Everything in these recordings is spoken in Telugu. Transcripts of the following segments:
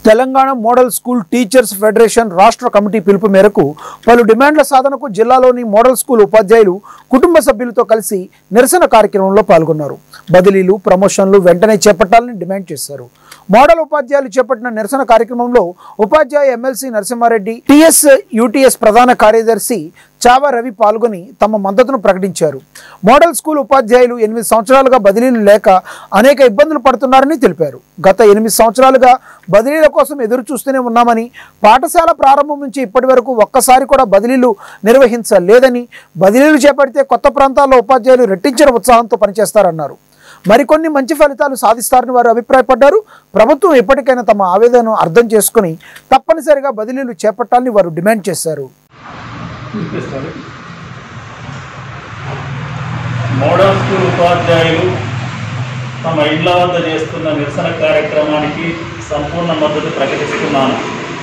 Telangana model school teachers federation రాష్ట్ర కమిటీ పిలుపు మేరకు పలు డిమాండ్ల సాధనకు జిల్లాలోని మోడల్ స్కూల్ ఉపాధ్యాయులు కుటుంబ సభ్యులతో కలిసి నిరసన కార్యక్రమంలో పాల్గొన్నారు బదిలీలు ప్రమోషన్లు వెంటనే చేపట్టాలని డిమాండ్ చేశారు మోడల్ ఉపాధ్యాయులు చేపట్టిన నిరసన కార్యక్రమంలో ఉపాధ్యాయ ఎమ్మెల్సీ నరసింహారెడ్డి టిఎస్ యూటీఎస్ ప్రధాన కార్యదర్శి చావా రవి పాల్గొని తమ మద్దతును ప్రకటించారు మోడల్ స్కూల్ ఉపాధ్యాయులు ఎనిమిది సంవత్సరాలుగా బదిలీలు లేక అనేక ఇబ్బందులు పడుతున్నారని తెలిపారు గత ఎనిమిది సంవత్సరాలుగా బదిలీల కోసం ఎదురు చూస్తూనే ఉన్నామని పాఠశాల ప్రారంభం నుంచి ఇప్పటి వరకు ఒక్కసారి కూడా బదిలీలు నిర్వహించలేదని బదిలీలు చేపడితే కొత్త ప్రాంతాల్లో ఉపాధ్యాయులు రెట్టించిన ఉత్సాహంతో పనిచేస్తారన్నారు మరికొన్ని మంచి ఫలితాలు సాధిస్తారని వారు అభిప్రాయపడ్డారు ప్రభుత్వం ఎప్పటికైనా తమ ఆవేదనను అర్థం చేసుకుని తప్పనిసరిగా బదిలీలు చేపట్టాలని వారు డిమాండ్ చేశారు చూపిస్తారు మోడల్ స్కూల్ ఉపాధ్యాయులు తమ ఇండ్ల వద్ద చేస్తున్న నిరసన కార్యక్రమానికి సంపూర్ణ మద్దతు ప్రకటిస్తున్నాను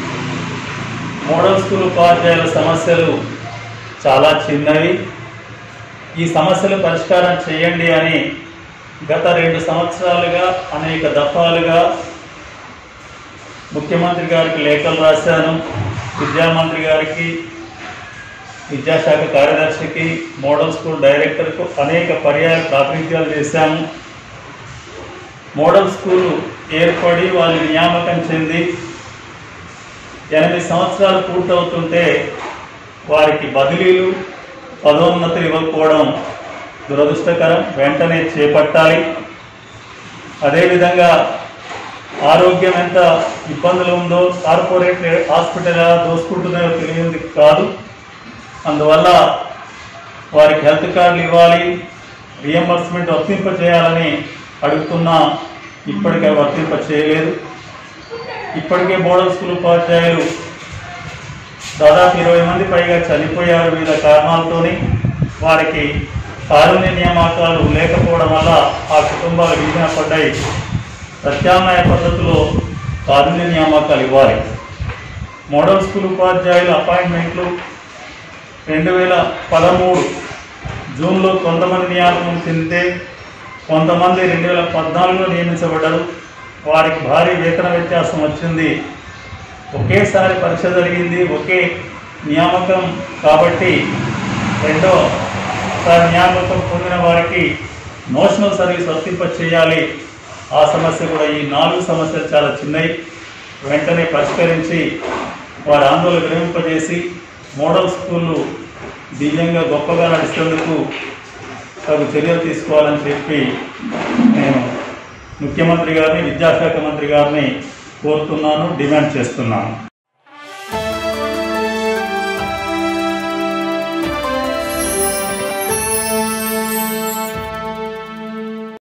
మోడల్ స్కూల్ ఉపాధ్యాయుల సమస్యలు చాలా చిన్నవి ఈ సమస్యలు పరిష్కారం చేయండి అని గత రెండు సంవత్సరాలుగా అనేక దఫాలుగా ముఖ్యమంత్రి గారికి లేఖలు రాశాను విద్యామంత్రి గారికి విద్యాశాఖ కార్యదర్శికి మోడల్ స్కూల్ డైరెక్టర్కు అనేక పర్యాయ ప్రాతినిధ్యాలు చేశాము మోడల్ స్కూల్ ఏర్పడి వాళ్ళు నియామకం చెంది ఎనిమిది సంవత్సరాలు పూర్తవుతుంటే వారికి బదిలీలు పదోన్నతులు ఇవ్వకపోవడం దురదృష్టకరం వెంటనే చేపట్టాలి అదేవిధంగా ఆరోగ్యం ఎంత ఇబ్బందులు ఉందో కార్పొరేట్ హాస్పిటల్ ఎలా దోసుకుంటున్నాయో తెలియంది కాదు అందువల్ల వారికి హెల్త్ కార్డులు ఇవ్వాలి రియంబర్స్మెంట్ వర్తింప చేయాలని అడుగుతున్నా ఇప్పటికే వర్తింప చేయలేదు ఇప్పటికే మోడల్ స్కూల్ ఉపాధ్యాయులు దాదాపు ఇరవై మంది పైగా చనిపోయారు వివిధ కారణాలతోని వారికి కారుణ్య నియామకాలు లేకపోవడం వల్ల ఆ కుటుంబాలు వీధిన పడ్డాయి ప్రత్యామ్నాయ పద్ధతిలో కారుణ్య నియామకాలు ఇవ్వాలి మోడల్ స్కూల్ ఉపాధ్యాయుల అపాయింట్మెంట్లు రెండు వేల పదమూడు జూన్లో కొంతమంది నియామకం చెందితే కొంతమంది రెండు వేల పద్నాలుగులో నియమించబడ్డారు వారికి భారీ వేతన వ్యత్యాసం వచ్చింది ఒకేసారి పరీక్ష జరిగింది ఒకే నియామకం కాబట్టి రెండో సారి నియామకం పొందిన వారికి నోషనల్ సర్వీస్ వర్తింప చేయాలి ఆ సమస్య కూడా ఈ నాలుగు సమస్యలు చాలా చిన్నవి వెంటనే పరిష్కరించి వారి ఆందోళన విరమింపజేసి మోడల్ స్కూళ్ళు దివ్యంగా గొప్పగా నడిచేందుకు తగు చర్యలు తీసుకోవాలని చెప్పి నేను ముఖ్యమంత్రి గారిని విద్యాశాఖ మంత్రి గారిని కోరుతున్నాను డిమాండ్ చేస్తున్నాను